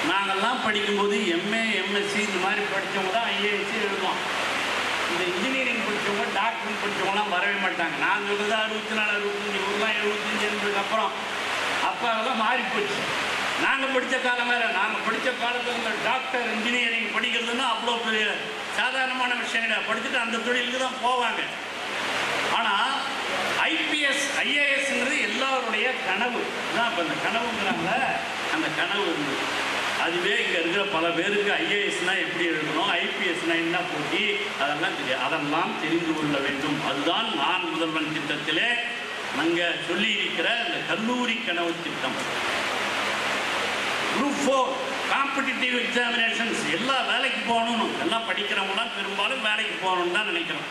நாங்கள்லாம் படிக்கும்போது MA MSc இந்த மாதிரி படித்தவங்க தான் ஐஏஎஸ் எழுதுவோம் இந்த இன்ஜினியரிங் படித்தவங்க டாக்டர் படித்தவங்களாம் வரவே மாட்டாங்க நான் சொல்கிறது அறுபத்தி நாலு அறுபத்தஞ்சி ஊர்லாம் எழுபத்தஞ்சி என்பதுக்கு அப்புறம் அப்போ அதெல்லாம் மாறி போச்சு நாங்கள் படித்த காலம் வேறு நாங்கள் படித்த காலத்தில் இந்த டாக்டர் இன்ஜினியரிங் படிக்கிறதுன்னா அவ்வளோ பெரிய சாதாரணமான விஷயம் கிடையாது படிச்சுட்டு அந்த தொழிலுக்கு தான் போவாங்க ஆனால் ஐபிஎஸ் ஐஏஎஸ்ங்கிறது எல்லாருடைய கனவு தான் இப்போ அந்த கனவுங்கிறாங்க அந்த கனவு இருந்தது அதுவே இங்கே இருக்கிற பல பேருக்கு ஐஏஎஸ்னால் எப்படி எழுதணும் ஐபிஎஸ்னால் என்ன போட்டி அதெல்லாம் தெரியும் அதெல்லாம் தெரிந்து கொள்ள வேண்டும் அதுதான் நான் முதல்வன் திட்டத்திலே நாங்கள் சொல்லியிருக்கிற அந்த கல்லூரி கனவு திட்டம் குரூப் ஃபோர் காம்படிட்டிவ் எக்ஸாமினேஷன்ஸ் எல்லா வேலைக்கு போகணும் எல்லாம் படிக்கிறவங்களாம் பெரும்பாலும் வேலைக்கு போகணும்னு தான் நினைக்கிறோம்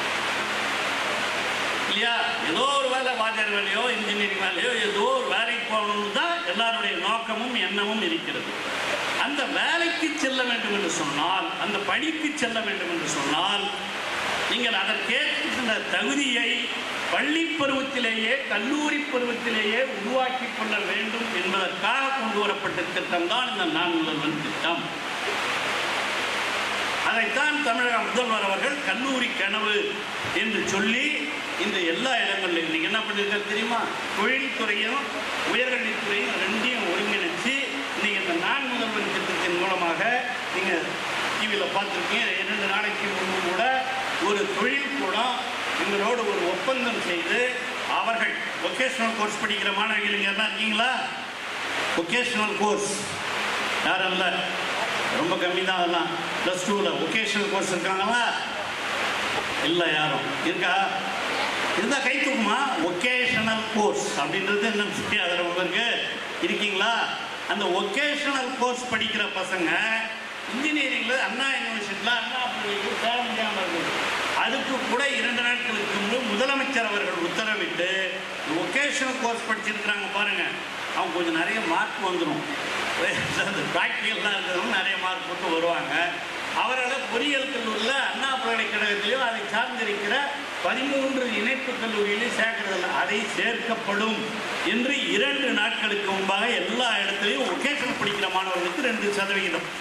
இல்லையா ஏதோ ஒரு வேலை வாத்தியார் வேலையோ இன்ஜினியரிங் வேலையோ ஏதோ ஒரு வேலைக்கு போகணும்னு தான் எல்லாருடைய நோக்கமும் எண்ணமும் இருக்கிறது அந்த வேலைக்கு செல்ல வேண்டும் என்று சொன்னால் அந்த பணிக்கு செல்ல வேண்டும் என்று சொன்னால் நீங்கள் அதற்கேற்ற தகுதியை பள்ளி பருவத்திலேயே கல்லூரி பருவத்திலேயே உருவாக்கி கொள்ள வேண்டும் என்பதற்காக கொண்டு வரப்பட்ட திட்டம் தான் இந்த நான் முதல்வன் திட்டம் அதைத்தான் தமிழக முதல்வர் அவர்கள் கல்லூரி கனவு என்று சொல்லி இந்த எல்லா இடங்களிலும் நீங்கள் என்ன பண்ணியிருக்க தெரியுமா தொழில்துறையும் உயர்கல்வித்துறையும் ரெண்டையும் ஒருங்கிணைச்சு நீங்கள் இந்த நான் முதல்வன் திட்டத்தின் மூலமாக நீங்கள் டிவியில் பார்த்துருக்கீங்க இரண்டு நாளைக்கு முன்பு கூட ஒரு தொழில் கூடம் எங்களோடு ஒரு ஒப்பந்தம் செய்து அவர்கள் ஒகேஷனல் கோர்ஸ் படிக்கிற மாணவிகள் இங்கே என்ன இருக்கீங்களா ஒகேஷனல் கோர்ஸ் யாரும் இல்லை ரொம்ப கம்மி தான் அதெல்லாம் ப்ளஸ் டூவில் ஒகேஷனல் கோர்ஸ் இருக்காங்களா இல்லை யாரும் இருக்கா இருந்தால் கை தூக்குமா ஒகேஷனல் கோர்ஸ் அப்படின்றது என்ன தெரியாது ரொம்ப பேருக்கு இருக்கீங்களா அந்த ஒகேஷனல் கோர்ஸ் படிக்கிற பசங்க இன்ஜினியரிங்கில் அண்ணா யூனிவர்சிட்டியில் அண்ணா பல்கலைக்கு சேர முடியாமல் இருக்குது அதுக்கு கூட இரண்டு நாட்களுக்கு முன்பு முதலமைச்சர் அவர்கள் உத்தரவிட்டு ஒகேஷனல் கோர்ஸ் படிச்சிருக்கிறாங்க பாருங்கள் அவங்க கொஞ்சம் நிறைய மார்க் வந்துடும் அந்த ப்ராக்டிக்கல்லாம் இருக்கிறவங்க நிறைய மார்க் போட்டு வருவாங்க அவர்களை பொறியியல் கல்லூரியில் அண்ணா பல்கலைக்கழகத்திலையும் அதை சார்ந்திருக்கிற பதிமூன்று இணைப்பு கல்லூரியிலையும் சேர்க்கறதில்ல அதை சேர்க்கப்படும் என்று இரண்டு நாட்களுக்கு முன்பாக எல்லா இடத்துலையும் ஒகேஷனல் படிக்கிற மாணவர்களுக்கு ரெண்டு சதவிகிதம்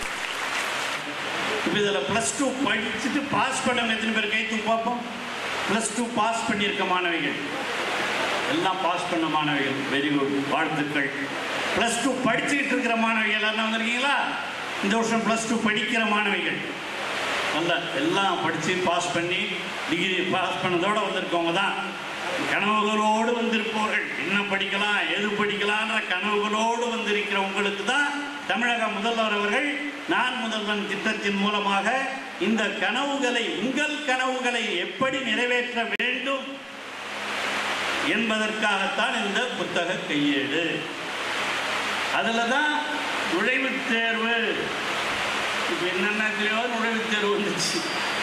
இப்போ இதில் ப்ளஸ் டூ படிச்சுட்டு பாஸ் பண்ணவங்க எத்தனை பேர் கை தூக்கு பார்ப்போம் ப்ளஸ் டூ பாஸ் பண்ணியிருக்க மாணவிகள் எல்லாம் பாஸ் பண்ண மாணவிகள் வெரி குட் வாழ்த்துக்கள் ப்ளஸ் டூ படிச்சுக்கிட்டு இருக்கிற மாணவிகள் எல்லாம் வந்திருக்கீங்களா இந்த வருஷம் ப்ளஸ் டூ படிக்கிற மாணவிகள் நல்ல எல்லாம் படித்து பாஸ் பண்ணி டிகிரி பாஸ் பண்ணதோடு வந்திருக்கவங்க தான் கனவுகளோடு வந்திருப்பவர்கள் என்ன படிக்கலாம் எது படிக்கலான்ற கனவுகளோடு வந்திருக்கிற உங்களுக்கு தான் தமிழக முதல்வர் அவர்கள் நான் முதல்வன் திட்டத்தின் மூலமாக இந்த கனவுகளை உங்கள் கனவுகளை எப்படி நிறைவேற்ற வேண்டும் என்பதற்காகத்தான் இந்த புத்தக கையேடு அதில் தான் நுழைவுத் தேர்வு இப்போ என்னென்னத்தையோ நுழைவுத் தேர்வு வந்துச்சு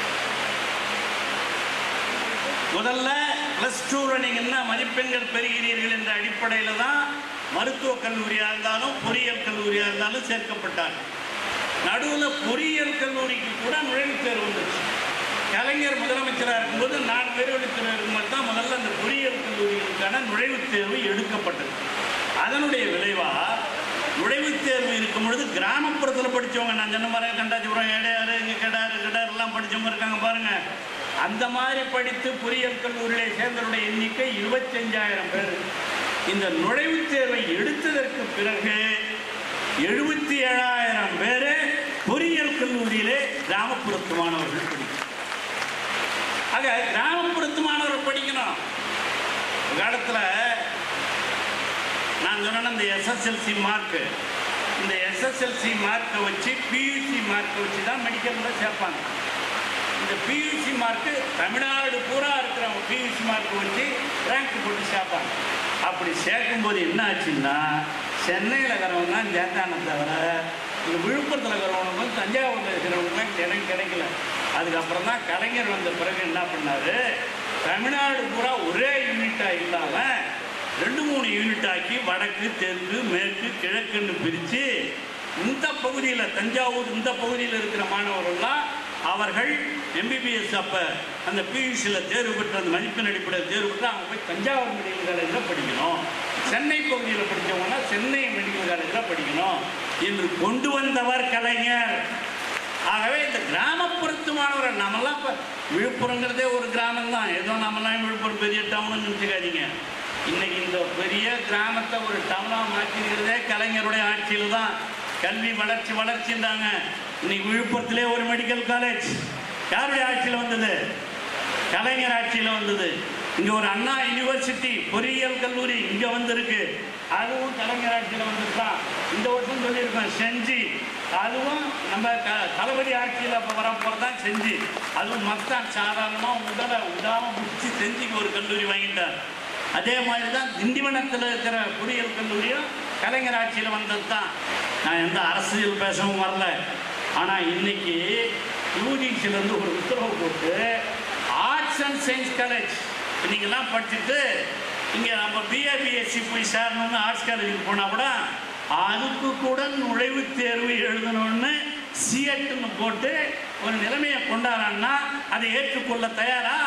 முதல்ல ப்ளஸ் டூவில் நீங்கள் என்ன மதிப்பெண்கள் பெறுகிறீர்கள் என்ற அடிப்படையில் தான் மருத்துவக் கல்லூரியாக இருந்தாலும் பொறியியல் கல்லூரியாக இருந்தாலும் சேர்க்கப்பட்டார் நடுவில் பொறியியல் கல்லூரிக்கு கூட நுழைவுத் தேர்வு வந்துச்சு கலைஞர் முதலமைச்சராக இருக்கும்போது நான் பேரொழித்துறை இருக்கும்போது தான் முதல்ல அந்த பொறியியல் கல்லூரிகளுக்கான நுழைவுத் தேர்வு எடுக்கப்பட்டது அதனுடைய விளைவாக நுழைவுத் தேர்வு இருக்கும் பொழுது கிராமப்புறத்தில் படித்தவங்க நான் சொன்ன மாதிரி கண்டாச்சிபுரம் ஏடையாறு இங்கே கெடாறு கிடார் எல்லாம் படித்தவங்க இருக்காங்க பாருங்கள் அந்த மாதிரி படித்து பொறியியல் கல்லூரியிலே சேர்ந்தவருடைய எண்ணிக்கை இருபத்தஞ்சாயிரம் பேர் இந்த நுழைவுத் தேர்வை எடுத்ததற்கு பிறகு எழுபத்தி ஏழாயிரம் பேர் பொறியியல் கல்லூரியிலே கிராமப்புறத்து மாணவர்கள் படிக்கும் ஆக கிராமப்புறத்து மாணவர்கள் படிக்கணும் ஒரு காலத்தில் நான் சொன்னேன் இந்த எஸ்எஸ்எல்சி மார்க்கு இந்த எஸ்எஸ்எல்சி மார்க்கை வச்சு பியூசி மார்க்கை வச்சு தான் மெடிக்கலில் சேர்ப்பாங்க இந்த பியூசி மார்க்கு தமிழ்நாடு பூரா இருக்கிறவங்க பியூசி மார்க்கை வச்சு ரேங்க் போட்டு சேர்ப்பாங்க அப்படி சேர்க்கும்போது என்ன ஆச்சுன்னா சென்னையில் இருக்கிறவங்க தான் சேர்த்தானே தவிர இந்த விழுப்புரத்தில் இருக்கிறவங்களுக்கும் தஞ்சாவூரில் இருக்கிறவங்களுக்குலாம் இடம் கிடைக்கல அதுக்கப்புறம் தான் கலைஞர் வந்த பிறகு என்ன பண்ணார் தமிழ்நாடு பூரா ஒரே யூனிட்டாக இல்லாமல் ரெண்டு மூணு யூனிட் ஆக்கி வடக்கு தெற்கு மேற்கு கிழக்குன்னு பிரித்து இந்த பகுதியில் தஞ்சாவூர் இந்த பகுதியில் இருக்கிற மாணவர்கள்லாம் அவர்கள் எம்பிபிஎஸ் அப்போ அந்த பியூசியில் தேர்வு பெற்ற அந்த மதிப்பெண் அடிப்படையில் தேர்வு பெற்று அவங்க போய் தஞ்சாவூர் மெடிக்கல் காலேஜில் படிக்கணும் சென்னை பகுதியில் படித்தவங்கன்னா சென்னை மெடிக்கல் காலேஜில் படிக்கணும் என்று கொண்டு வந்தவர் கலைஞர் ஆகவே இந்த கிராமப்புறத்து மாணவர்கள் நம்மலாம் இப்போ விழுப்புரங்கிறதே ஒரு கிராமம் தான் ஏதோ நம்மலாம் விழுப்புரம் பெரிய டவுன்னு நினச்சிக்காதீங்க இன்னைக்கு இந்த பெரிய கிராமத்தை ஒரு டவுனாக மாற்றிருக்கிறதே கலைஞருடைய ஆட்சியில் தான் கல்வி வளர்ச்சி வளர்ச்சின்றாங்க இன்னைக்கு விழுப்புரத்திலே ஒரு மெடிக்கல் காலேஜ் யாருடைய ஆட்சியில் வந்தது கலைஞர் ஆட்சியில் வந்தது இங்கே ஒரு அண்ணா யூனிவர்சிட்டி பொறியியல் கல்லூரி இங்கே வந்திருக்கு அதுவும் கலைஞர் ஆட்சியில் வந்துருக்கான் இந்த வருஷம் சொல்லியிருக்கோம் செஞ்சு அதுவும் நம்ம க தளபதி ஆட்சியில் இப்போ வரப்போகிறது தான் செஞ்சு அதுவும் மஸ்தான் சாதாரணமாக உடலை விடாமல் முடிச்சு செஞ்சுக்கு ஒரு கல்லூரி வாங்கிட்டார் அதே மாதிரி தான் திண்டிவனத்தில் இருக்கிற பொறியியல் கல்லூரியும் கலைஞர் ஆட்சியில் வந்தது தான் நான் எந்த அரசியல் பேசவும் வரல ஆனால் இன்னைக்கு யூஜிசிலேருந்து ஒரு உத்தரவு போட்டு ஆர்ட்ஸ் அண்ட் சயின்ஸ் காலேஜ் நீங்கள்லாம் படிச்சுட்டு இங்கே நம்ம பிஏ பிஎஸ்சி போய் சேரணும்னு ஆர்ட்ஸ் காலேஜுக்கு போனால் கூட அதுக்கு கூட நுழைவுத் தேர்வு எழுதணும்னு சிஎட்டுன்னு போட்டு ஒரு நிலைமையை கொண்டாடுறான்னா அதை ஏற்றுக்கொள்ள தயாரா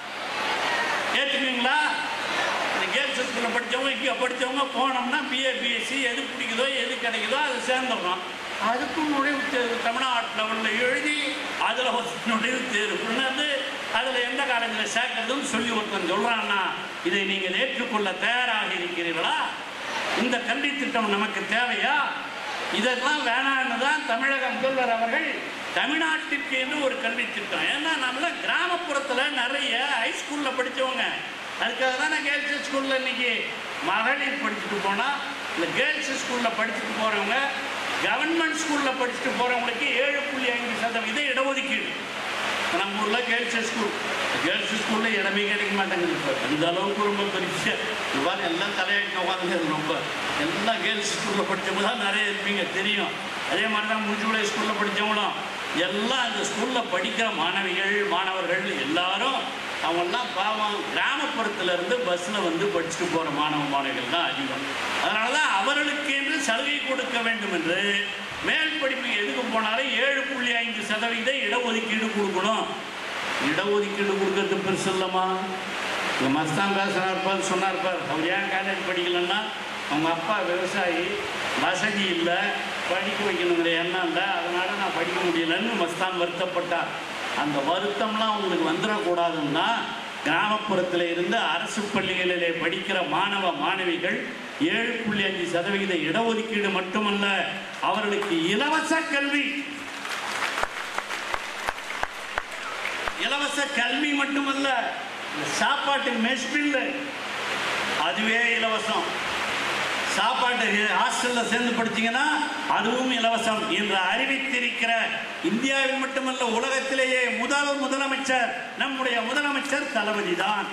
ஏற்றுக்குவீங்களா இந்த கேர்ள்ஸ் ஸ்கூலில் படித்தவங்க இங்கே படித்தவங்க போனோம்னா பிஏ பிஎஸ்சி எது பிடிக்குதோ எது கிடைக்குதோ அது சேர்ந்துடுறோம் அதுக்கும் நுழைவுத் தேர்வு தமிழ்நாட்டு லெவலில் எழுதி அதில் ஒரு நுழைவுத் தேர்வு கொண்டாந்து அதில் எந்த காலேஜில் சேர்க்கறதுன்னு சொல்லி ஒருத்தன் சொல்கிறான்னா இதை நீங்கள் ஏற்றுக்கொள்ள தயாராக இருக்கிறீர்களா இந்த கல்வி திட்டம் நமக்கு தேவையா இதெல்லாம் வேணான்னு தான் தமிழக முதல்வர் அவர்கள் தமிழ்நாட்டிற்கு என்று ஒரு கல்வி திட்டம் ஏன்னா நம்மள கிராமப்புறத்தில் நிறைய ஹைஸ்கூலில் படித்தவங்க அதுக்காக தான் நான் கேர்ள்ஸ் ஸ்கூலில் இன்னைக்கு மகளிர் படிச்சுட்டு போனால் இந்த கேர்ள்ஸ் ஸ்கூலில் படிச்சுட்டு போகிறவங்க கவர்மெண்ட் ஸ்கூலில் படிச்சுட்டு போகிறவங்களுக்கு ஏழு புள்ளி ஐந்து சதவீதம் இடஒதுக்கீடு இப்ப நம்ம ஊரில் கேர்ள்ஸ் ஸ்கூல் கேர்ள்ஸ் ஸ்கூலில் இடமே கிடைக்க மாட்டேங்குது இப்போ அந்த அளவுக்கு ரொம்ப பெரிய இவ்வாறு எல்லாம் தலையாட்டி உட்காந்து ரொம்ப எல்லாம் கேர்ள்ஸ் ஸ்கூலில் படித்தவங்க தான் நிறைய இருப்பீங்க தெரியும் அதே மாதிரி தான் முனிசிபல் ஸ்கூலில் படித்தவங்களும் எல்லாம் அந்த ஸ்கூலில் படிக்கிற மாணவிகள் மாணவர்கள் எல்லாரும் அவங்கெல்லாம் பாவம் கிராமப்புறத்துல இருந்து பஸ்ஸில் வந்து படிச்சுட்டு போகிற மாணவ மாணவிகள் தான் அதிகம் அதனால தான் அவர்களுக்கு என்று சலுகை கொடுக்க வேண்டும் என்று மேல் படிப்புக்கு எதுக்கு போனாலும் ஏழு புள்ளி ஐந்து சதவீத இடஒதுக்கீடு கொடுக்கணும் இடஒதுக்கீடு கொடுக்கறது பெருசு இல்லைம்மா இந்த மஸ்தான் பேசினார் பார் சொன்னார் பார் அவர் ஏன் காலேஜ் படிக்கலன்னா அவங்க அப்பா விவசாயி வசதி இல்லை படிக்க வைக்கணுங்கிற எண்ணம் இல்லை அதனால் நான் படிக்க முடியலன்னு மஸ்தான் வருத்தப்பட்டார் அந்த வருத்தம்லாம் உங்களுக்கு வந்துடக்கூடாதுன்னா கிராமப்புறத்தில் இருந்து அரசு பள்ளிகளிலே படிக்கிற மாணவ மாணவிகள் ஏழு புள்ளி அஞ்சு சதவிகித இடஒதுக்கீடு மட்டுமல்ல அவர்களுக்கு இலவச கல்வி இலவச கல்வி மட்டுமல்ல இந்த சாப்பாட்டு மெஸ் பில்லு அதுவே இலவசம் சாப்பாட்டு ஹாஸ்டலில் சேர்ந்து படிச்சீங்கன்னா அதுவும் இலவசம் என்று அறிவித்திருக்கிற இந்தியாவில் மட்டுமல்ல உலகத்திலேயே முதல் முதலமைச்சர் நம்முடைய முதலமைச்சர் தளபதி தான்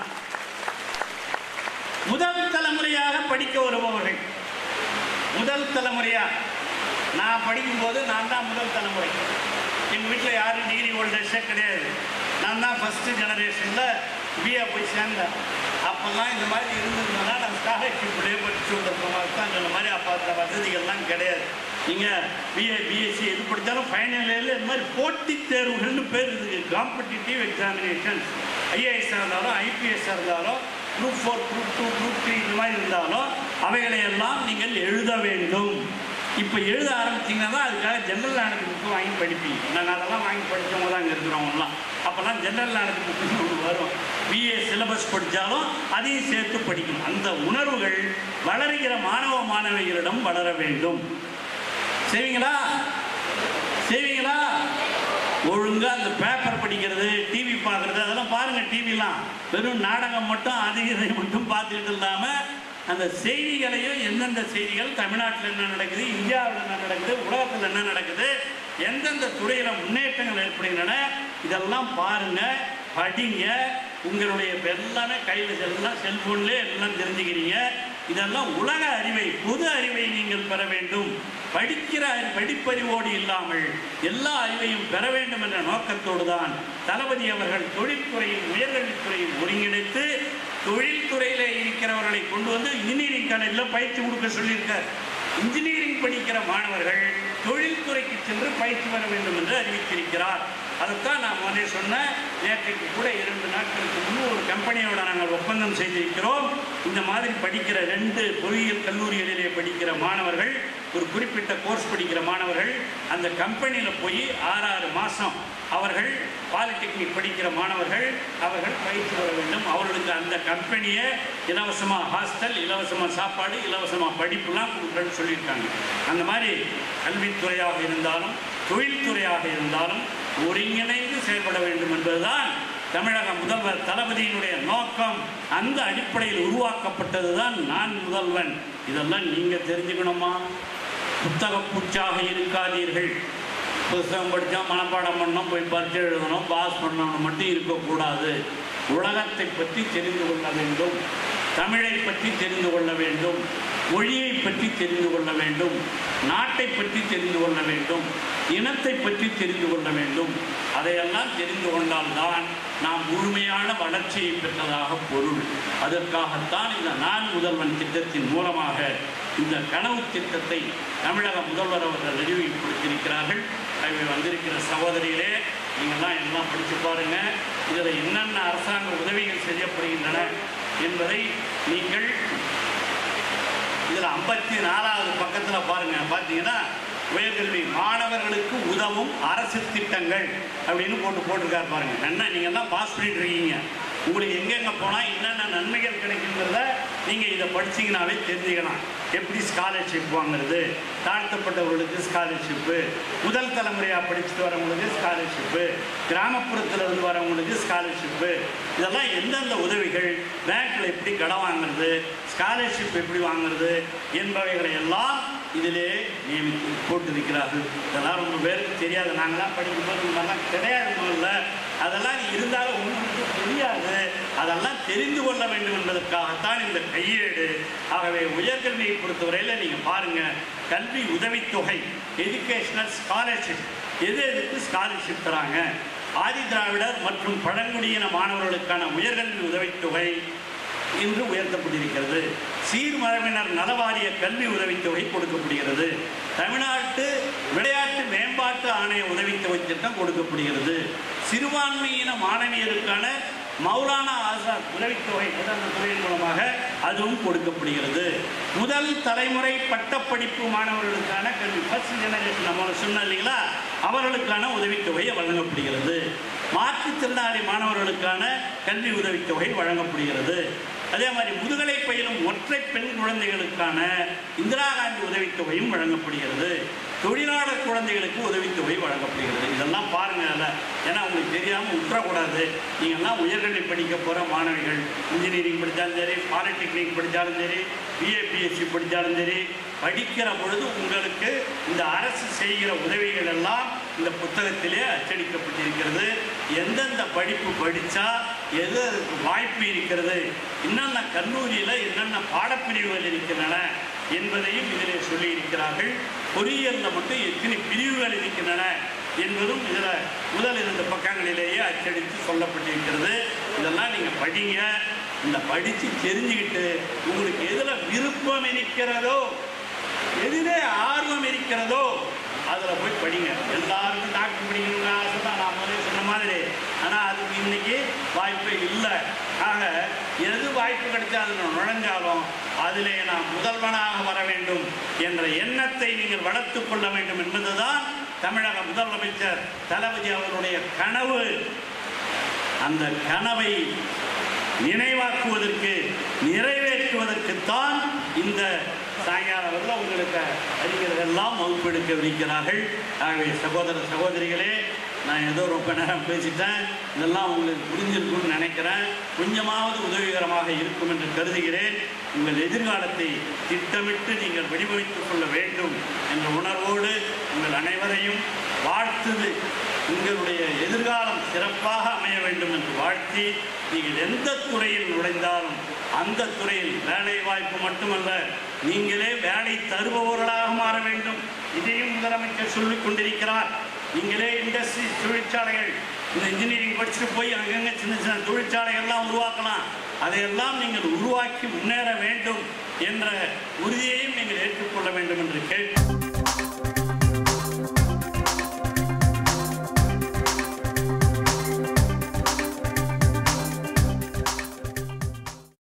முதல் தலைமுறையாக படிக்க வருபவர்கள் முதல் தலைமுறையா நான் படிக்கும்போது நான் தான் முதல் தலைமுறை எங்கள் வீட்டில் யாரும் டிகிரி ஹோல்டர்ஸே கிடையாது நான் தான் ஃபஸ்ட்டு ஜெனரேஷனில் பிஏ போய் சேர்ந்தேன் அப்போல்லாம் இந்த மாதிரி இருந்திருந்தோன்னா நான் ஸ்காலர்ஷிப்லேயே படிச்சு வந்திருக்கோம் தான் சொன்ன மாதிரி அப்போ அந்த வசதிகள்லாம் கிடையாது நீங்கள் பிஏ பிஎஸ்சி எது படித்தாலும் ஃபைனல் இயரில் இந்த மாதிரி போட்டித் தேர்வுகள்னு பேர் இருக்குது காம்படிட்டிவ் எக்ஸாமினேஷன்ஸ் ஐஏஎஸ்ஸாக இருந்தாலும் ஐபிஎஸ்ஸாக இருந்தாலும் group four group two group three இந்த மாதிரி இருந்தாலும் அவைகளை எல்லாம் நீங்கள் எழுத வேண்டும் இப்போ எழுத ஆரம்பிச்சிங்கன்னா தான் அதுக்காக ஜென்ரல் நாலேஜ் புக்கு வாங்கி படிப்பீங்க நாங்கள் அதெல்லாம் வாங்கி படித்தவங்க தான் இங்கே இருக்கிறவங்கலாம் அப்போல்லாம் ஜென்ரல் நாலேஜ் புக்குன்னு ஒன்று வரும் பிஏ சிலபஸ் படித்தாலும் அதையும் சேர்த்து படிக்கணும் அந்த உணர்வுகள் வளருகிற மாணவ மாணவிகளிடம் வளர வேண்டும் செய்வீங்களா செய்வீங்களா ஒழுங்கா அந்த பேப்பர் படிக்கிறது டிவி பார்க்குறது அதெல்லாம் பாருங்க டிவிலாம் வெறும் நாடகம் மட்டும் அது இதை மட்டும் பார்த்துக்கிட்டு இல்லாமல் அந்த செய்திகளையும் எந்தெந்த செய்திகள் தமிழ்நாட்டில் என்ன நடக்குது இந்தியாவில் என்ன நடக்குது உலகத்தில் என்ன நடக்குது எந்தெந்த துறையில் முன்னேற்றங்கள் ஏற்படுகின்றன இதெல்லாம் பாருங்க படிங்க உங்களுடைய இப்ப எல்லாமே கையில் எல்லாம் செல்ஃபோன்லேயே எல்லாம் தெரிஞ்சுக்கிறீங்க இதெல்லாம் உலக அறிவை பொது அறிவை நீங்கள் பெற வேண்டும் படிக்கிற அறி- படிப்பறிவோடு இல்லாமல் எல்லா அறிவையும் பெற வேண்டும் என்ற நோக்கத்தோடு தான் தளபதி அவர்கள் தொழில்துறையில் உயர்கல்வித்துறையில் ஒருங்கிணைத்து தொழில்துறையில் இருக்கிறவர்களை கொண்டு வந்து இன்ஜினியரிங் காலேஜில் பயிற்சி கொடுக்க சொல்லியிருக்கார் இன்ஜினியரிங் படிக்கிற மாணவர்கள் தொழில்துறைக்கு சென்று பயிற்சி பெற வேண்டும் என்று அறிவித்திருக்கிறார் அதைத்தான் நான் முதலே சொன்னேன் நேற்றைக்கு கூட இரண்டு நாட்களுக்கு முன்பு ஒரு கம்பெனியோட நாங்கள் ஒப்பந்தம் செய்திருக்கிறோம் இந்த மாதிரி படிக்கிற ரெண்டு பொறியியல் கல்லூரிகளிலே படிக்கிற மாணவர்கள் ஒரு குறிப்பிட்ட கோர்ஸ் படிக்கிற மாணவர்கள் அந்த கம்பெனியில் போய் ஆறாறு மாதம் அவர்கள் பாலிடெக்னிக் படிக்கிற மாணவர்கள் அவர்கள் பயிற்சி பெற வேண்டும் அவர்களுக்கு அந்த கம்பெனியை இலவசமாக ஹாஸ்டல் இலவசமாக சாப்பாடு இலவசமாக படிப்புலாம் கொடுக்குறேன்னு சொல்லியிருக்காங்க அந்த மாதிரி கல்வித்துறையாக இருந்தாலும் தொழில்துறையாக இருந்தாலும் ஒருங்கிணைந்து செயல்பட வேண்டும் என்பதுதான் தமிழக முதல்வர் தளபதியினுடைய நோக்கம் அந்த அடிப்படையில் உருவாக்கப்பட்டது தான் நான் முதல்வன் இதெல்லாம் நீங்கள் தெரிஞ்சுக்கணுமா புத்தக பூச்சாக இருக்காதீர்கள் புத்தகம் படித்தா மனப்பாடம் பண்ணணும் போய் பரீட்சை எழுதணும் பாஸ் பண்ணணும் மட்டும் இருக்கக்கூடாது உலகத்தை பற்றி தெரிந்து கொள்ள வேண்டும் தமிழை பற்றி தெரிந்து கொள்ள வேண்டும் மொழியை பற்றி தெரிந்து கொள்ள வேண்டும் நாட்டை பற்றி தெரிந்து கொள்ள வேண்டும் இனத்தை பற்றி தெரிந்து கொள்ள வேண்டும் அதையெல்லாம் தெரிந்து கொண்டால்தான் நாம் முழுமையான வளர்ச்சியை பெற்றதாக பொருள் அதற்காகத்தான் இந்த நான் முதல்வன் திட்டத்தின் மூலமாக இந்த கனவு திட்டத்தை தமிழக முதல்வர் அவர்கள் அறிவிப்படுத்தியிருக்கிறார்கள் அவை வந்திருக்கிற சகோதரிகளே நீங்கள்லாம் எல்லாம் படித்து பாருங்க இதில் என்னென்ன அரசாங்க உதவிகள் செய்யப்படுகின்றன என்பதை நீங்கள் இதில் ஐம்பத்தி நாலாவது பக்கத்தில் பாருங்க பார்த்தீங்கன்னா உயர்கல்வி மாணவர்களுக்கு உதவும் அரசு திட்டங்கள் அப்படின்னு போட்டு போட்டிருக்காரு பாருங்க என்ன நீங்கள் தான் பாஸ் பண்ணிட்டு இருக்கீங்க உங்களுக்கு எங்கெங்கே போனால் என்னென்ன நன்மைகள் கிடைக்குங்கிறத நீங்கள் இதை படிச்சீங்கன்னாவே தெரிஞ்சுக்கலாம் எப்படி ஸ்காலர்ஷிப் வாங்குறது தாழ்த்தப்பட்டவர்களுக்கு ஸ்காலர்ஷிப்பு முதல் தலைமுறையாக படிச்சுட்டு வரவங்களுக்கு ஸ்காலர்ஷிப்பு கிராமப்புறத்துல இருந்து வரவங்களுக்கு ஸ்காலர்ஷிப்பு இதெல்லாம் எந்தெந்த உதவிகள் பேங்க்கில் எப்படி கடன் வாங்குறது ஸ்காலர்ஷிப் எப்படி வாங்குறது என்பவைகளை எல்லாம் இதிலே நியமித்து போட்டிருக்கிறார்கள் இதெல்லாம் ரொம்ப பேருக்கு தெரியாது நாங்களாம் படிக்கும்போது இந்த மாதிரிலாம் கிடையாது முதல்ல அதெல்லாம் இருந்தாலும் உங்களுக்கு தெரியாது அதெல்லாம் தெரிந்து கொள்ள வேண்டும் என்பதற்காகத்தான் இந்த கையேடு ஆகவே உயர்கல்வியை பொறுத்தவரையில் நீங்கள் பாருங்கள் கல்வி உதவித்தொகை எஜுகேஷனல் ஸ்காலர்ஷிப் எது எதுக்கு ஸ்காலர்ஷிப் தராங்க ஆதி திராவிடர் மற்றும் பழங்குடியின மாணவர்களுக்கான உயர்கல்வி உதவித்தொகை இன்று உயர்த்தப்பட்டிருக்கிறது சீர்மரபினர் நலவாரிய கல்வி உதவித்தொகை கொடுக்கப்படுகிறது தமிழ்நாட்டு விளையாட்டு மேம்பாட்டு ஆணைய உதவித்தொகை திட்டம் கொடுக்கப்படுகிறது சிறுபான்மையின மாணவியருக்கான மௌலானா ஆசாத் உதவித்தொகை அந்த துறையின் மூலமாக அதுவும் கொடுக்கப்படுகிறது முதல் தலைமுறை பட்டப்படிப்பு மாணவர்களுக்கான கல்வி ஃபர்ஸ்ட் ஜெனரேஷன் நம்ம சொன்னோம் இல்லைங்களா அவர்களுக்கான உதவித்தொகை வழங்கப்படுகிறது மாற்றுத்திறனாளி மாணவர்களுக்கான கல்வி உதவித்தொகை வழங்கப்படுகிறது அதே மாதிரி முதுகலை பயிலும் ஒற்றை பெண் குழந்தைகளுக்கான இந்திரா காந்தி உதவித்தொகையும் வழங்கப்படுகிறது தொழிலாளர் குழந்தைகளுக்கு உதவித்தொகை வழங்கப்படுகிறது இதெல்லாம் பாருங்க அதில் ஏன்னா உங்களுக்கு தெரியாமல் விட்டுறக்கூடாது நீங்கள்லாம் உயர்கல்வி படிக்க போகிற மாணவிகள் இன்ஜினியரிங் படித்தாலும் சரி பாலிடெக்னிக் படித்தாலும் சரி பிஏபிஎஸ்சி படித்தாலும் சரி படிக்கிற பொழுது உங்களுக்கு இந்த அரசு செய்கிற உதவிகள் எல்லாம் இந்த புத்தகத்திலே அச்சடிக்கப்பட்டிருக்கிறது எந்தெந்த படிப்பு படித்தா எது அதுக்கு வாய்ப்பு இருக்கிறது என்னென்ன கல்லூரியில் என்னென்ன பாடப்பிரிவுகள் இருக்கின்றன என்பதையும் இதிலே சொல்லியிருக்கிறார்கள் பொறியியலில் மட்டும் எத்தனை பிரிவுகள் இருக்கின்றன என்பதும் இதில் முதல் இரண்டு பக்கங்களிலேயே அச்சடித்து சொல்லப்பட்டிருக்கிறது இதெல்லாம் நீங்கள் படிங்க இந்த படித்து தெரிஞ்சுக்கிட்டு உங்களுக்கு எதில் விருப்பம் இருக்கிறதோ எதிலே ஆர்வம் இருக்கிறதோ அதில் போய் படிங்க எல்லாருக்கும் டாக்டர் படிக்கணும்னு ஆசை தான் நான் முதலே சொன்ன மாதிரி ஆனால் அதுக்கு இன்னைக்கு வாய்ப்பே இல்லை ஆக எது வாய்ப்பு கிடைச்சா அதில் நுழைஞ்சாலும் அதிலே நான் முதல்வனாக வர வேண்டும் என்ற எண்ணத்தை நீங்கள் வளர்த்து கொள்ள வேண்டும் என்பதுதான் தமிழக முதலமைச்சர் தளபதி அவருடைய கனவு அந்த கனவை நினைவாக்குவதற்கு நிறைவேற்றுவதற்குத்தான் இந்த சாயங்காலம் வரல உங்களுக்கு அறிஞர்களெல்லாம் வகுப்பெடுக்க வைக்கிறார்கள் ஆகவே சகோதர சகோதரிகளே நான் ஏதோ ரொம்ப நேரம் பேசிட்டேன் இதெல்லாம் உங்களுக்கு புரிஞ்சிருக்கும்னு நினைக்கிறேன் கொஞ்சமாவது உதவிகரமாக இருக்கும் என்று கருதுகிறேன் உங்கள் எதிர்காலத்தை திட்டமிட்டு நீங்கள் வடிவமைத்துக் கொள்ள வேண்டும் என்ற உணர்வோடு உங்கள் அனைவரையும் வாழ்த்துது உங்களுடைய எதிர்காலம் சிறப்பாக அமைய வேண்டும் என்று வாழ்த்தி நீங்கள் எந்த துறையில் நுழைந்தாலும் அந்த துறையில் வேலை வாய்ப்பு மட்டுமல்ல நீங்களே வேலை தருபவர்களாக மாற வேண்டும் இதையும் முதலமைச்சர் சொல்லிக் கொண்டிருக்கிறார் நீங்களே இண்டஸ்ட்ரி தொழிற்சாலைகள் இந்த இன்ஜினியரிங் படிச்சுட்டு போய் அங்கங்கே சின்ன சின்ன தொழிற்சாலைகள்லாம் உருவாக்கலாம் அதையெல்லாம் நீங்கள் உருவாக்கி முன்னேற வேண்டும் என்ற உறுதியையும் நீங்கள் ஏற்றுக்கொள்ள வேண்டும் என்று கேட்டு